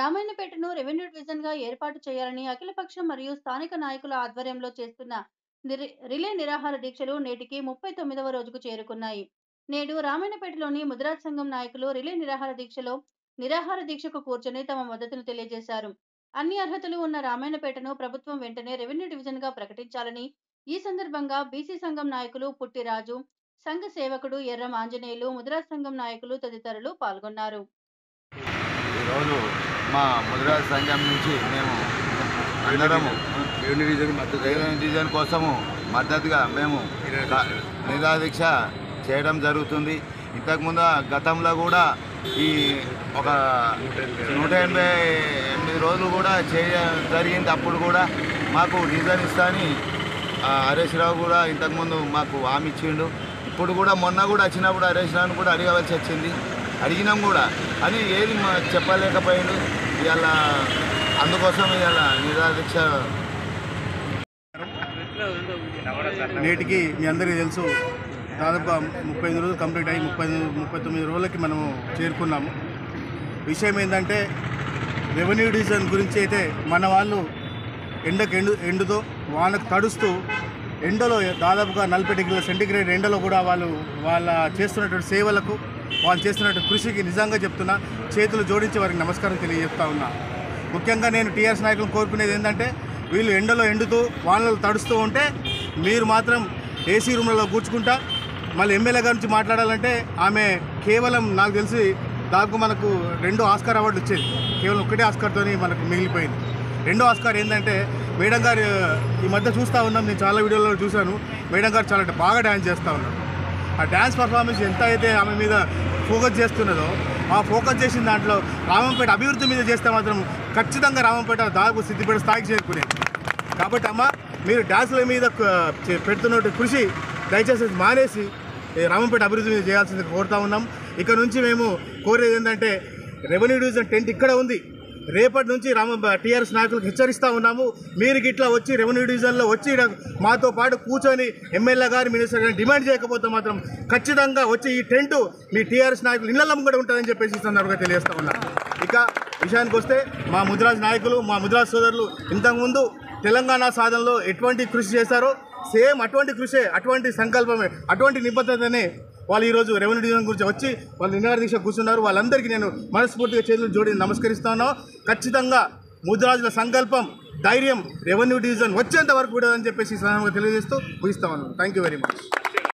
రామాయణపేటను revenue division గా ఏర్పాటు చేయాలని అఖిలపక్షం మరియు స్థానిక నాయకుల ఆధ్వర్యంలో చేస్తున్న నిరి- రిలే నిరాహార దీక్షలు నేటికి ముప్పై తొమ్మిదవ రోజుకు చేరుకున్నాయి నేడు రామాయణపేటలోని ముదిరాజ్ సంఘం నాయకులు రిలే నిరాహార దీక్షలో నిరాహార దీక్షకు కూర్చొని తమ మద్దతును తెలియజేశారు అన్ని అర్హతలు ఉన్న రామాయణపేటను ప్రభుత్వం వెంటనే రెవెన్యూ డివిజన్ గా ప్రకటించాలని ఈ సందర్భంగా బీసీ సంఘం నాయకులు పుట్టిరాజు సంఘ సేవకుడు ఎర్రం ఆంజనేయులు ముదిరాజ్ సంఘం నాయకులు తదితరులు పాల్గొన్నారు ఈరోజు మా ముదిరాజ్ సంఘం నుంచి మేము అందరము రెవెన్యూ డివిజన్ మద్దతు రైల్వే డివిజన్ కోసము మద్దతుగా మేము క- నిరాదీక్ష చేయడం జరుగుతుంది ఇంతకుముందు గతంలో కూడా ఈ ఒక నూట ఎనభై ఎనిమిది రోజులు కూడా చేయ జరిగింది అప్పుడు కూడా మాకు రీజన్ ఇస్తా అని ఆ, హరీష్ రావు కూడా ఇంతకుముందు మాకు హామీ ఇచ్చిండు ఇప్పుడు కూడా మొన్న కూడా వచ్చినప్పుడు హరీష్ రావుని కూడా అడగవలసి వచ్చింది అడిగినాం కూడా అని ఏది మా చెప్పలేకపోయిండు ఇవాళ అందుకోసం ఇవాళ నిరాదీక్ష నేటికి మీ అందరికీ తెలుసు దాదాపుగా ముప్పై ఎనిమిది రోజులు కంప్లీట్ అయ్యి ముప్పై ముప్పై తొమ్మిది రోజులకి మనము చేరుకున్నాము విషయం ఏంటంటే రెవెన్యూ డివిజన్ గురించి అయితే మన వాళ్ళు ఎండకు ఎండు ఎండుతో వానకు తడుస్తూ ఎండలో దాదాపుగా నలభై డిగ్రీల సెంటిగ్రేడ్ ఎండలో కూడా వాళ్ళు వాళ్ళ చేస్తున్నటువంటి సేవలకు వాళ్ళు చేస్తున్నటువంటి కృషికి నిజంగా చెప్తున్నా చేతులు జోడించి వారికి నమస్కారం తెలియజేస్తా ఉన్నా ముఖ్యంగా నేను టీఆర్ఎస్ నాయకులను కోరుకునేది ఏంటంటే వీళ్ళు ఎండలో ఎండుతూ వానలు తడుస్తూ ఉంటే మీరు మాత్రం ఏసీ రూమ్లలో కూర్చుకుంటా మళ్ళీ ఎమ్మెల్యే గారి నుంచి మాట్లాడాలంటే ఆమె కేవలం నాకు తెలిసి దాదాపు మనకు రెండు ఆస్కార్ అవార్డు వచ్చేది కేవలం ఒకటే ఆస్కార్తోని మనకు మిగిలిపోయింది రెండో ఆస్కార్ ఏంటంటే మేడం గారు ఈ మధ్య చూస్తూ ఉన్నాం నేను చాలా వీడియోలో చూశాను మేడం గారు చాలా బాగా డ్యాన్స్ చేస్తూ ఉన్నారు ఆ డ్యాన్స్ పర్ఫార్మెన్స్ ఎంత అయితే ఆమె మీద ఫోకస్ చేస్తున్నదో ఆ ఫోకస్ చేసిన దాంట్లో రామంపేట అభివృద్ధి మీద చేస్తే మాత్రం ఖచ్చితంగా రామంపేట దాదాపు సిద్దిపేట స్థాయికి చేరుకునేది కాబట్టి అమ్మ మీరు డ్యాన్సుల మీద క- చే- పెడుతున్నట్టు కృషి దయచేసి అది మానేసి ఈ రామంపేట అభివృద్ధి మీద చేయాల్సింది కోరుతా ఉన్నాం ఇక నుంచి మేము కోరేది ఏంటంటే రెవెన్యూ డివిజన్ టెంట్ ఇక్కడ ఉంది రేపటి నుంచి రామ టీఆర్ఎస్ నాయకులకు హెచ్చరిస్తా ఉన్నాము మీరు గిట్లా వచ్చి రెవెన్యూ డివిజన్లో వచ్చి ఈడ మాతో పాటు కూర్చొని ఎమ్మెల్యే గారు మినిస్టర్ గారిని డిమాండ్ చేయకపోతే మాత్రం ఖచ్చితంగా వచ్చి ఈ టెంట్ మీ టీఆర్ఎస్ నాయకులు ఇళ్లలో కూడా ఉంటుందని చెప్పేసి ఈ సందర్భంగా తెలియజేస్తా ఉన్నా ఇక విషయానికి వస్తే మా ముద్రాజ్ నాయకులు మా ముద్రాజ్ సోదరులు ఇంతకుముందు తెలంగాణ సాధనలో ఎటువంటి కృషి చేశారో సేమ్ అటువంటి కృషే అటువంటి సంకల్పమే అటువంటి నిబద్ధతనే వాళ్ళు ఈరోజు రెవెన్యూ డివిజన్ గురించి వచ్చి వాళ్ళు నినాద దీక్ష కూర్చున్నారు వాళ్ళందరికీ నేను మనస్ఫూర్తిగా చేతులు జోడి నమస్కరిస్తాను ఖచ్చితంగా ముద్రాజుల సంకల్పం ధైర్యం రెవెన్యూ డివిజన్ వచ్చేంత వరకు కూడా అని చెప్పేసి ఈ సందర్భంగా తెలియజేస్తూ ముగిస్తా ఉన్నాను థ్యాంక్ యూ వెరీ మచ్